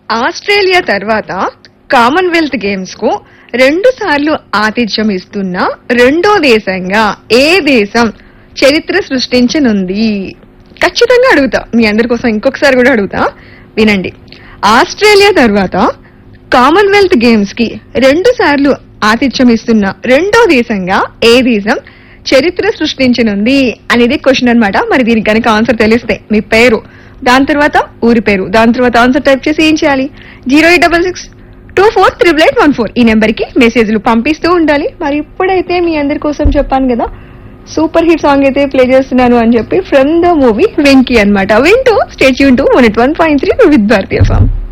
Australia తర్వాత Commonwealth games కు రెండు సార్లు ఆతిథ్యం ఇస్తున్న రెండో దేశంగా ఏ దేశం చరిత్ర సృష్టించనుంది ఖచ్చితంగా అడుగుతా మీ అందరి కోసం ఇంకొకసారి కూడా అడుగుతా వినండి ఆస్ట్రేలియా తర్వాత కామన్వెల్త్ గేమ్స్ కి రెండు సార్లు ఆతిథ్యం ఇస్తున్న రెండో దేశంగా ఏ దేశం చరిత్ర సృష్టించనుంది అనేది క్వశ్చన్ అన్నమాట మరి దీనికి కనుక ఆన్సర్ తెలిస్తే మీ పేరు దాని తర్వాత ఊరి పేరు దాని తర్వాత ఆన్సర్ టైప్ చేసి ఏం చేయాలి zero eight double six two four triple eight one four ఈ నెంబర్ కి మెసేజ్లు పంపిస్తూ ఉండాలి మరి ఇప్పుడైతే మీ అందరి కోసం చెప్పాను కదా సూపర్ హిట్ సాంగ్ అయితే ప్లే చేస్తున్నాను అని చెప్పి ఫ్రమ్ ద మూవీ వెంకీ అన్నమాట వింటూ stay tuned two one one point three with భారతీయ ఫామ్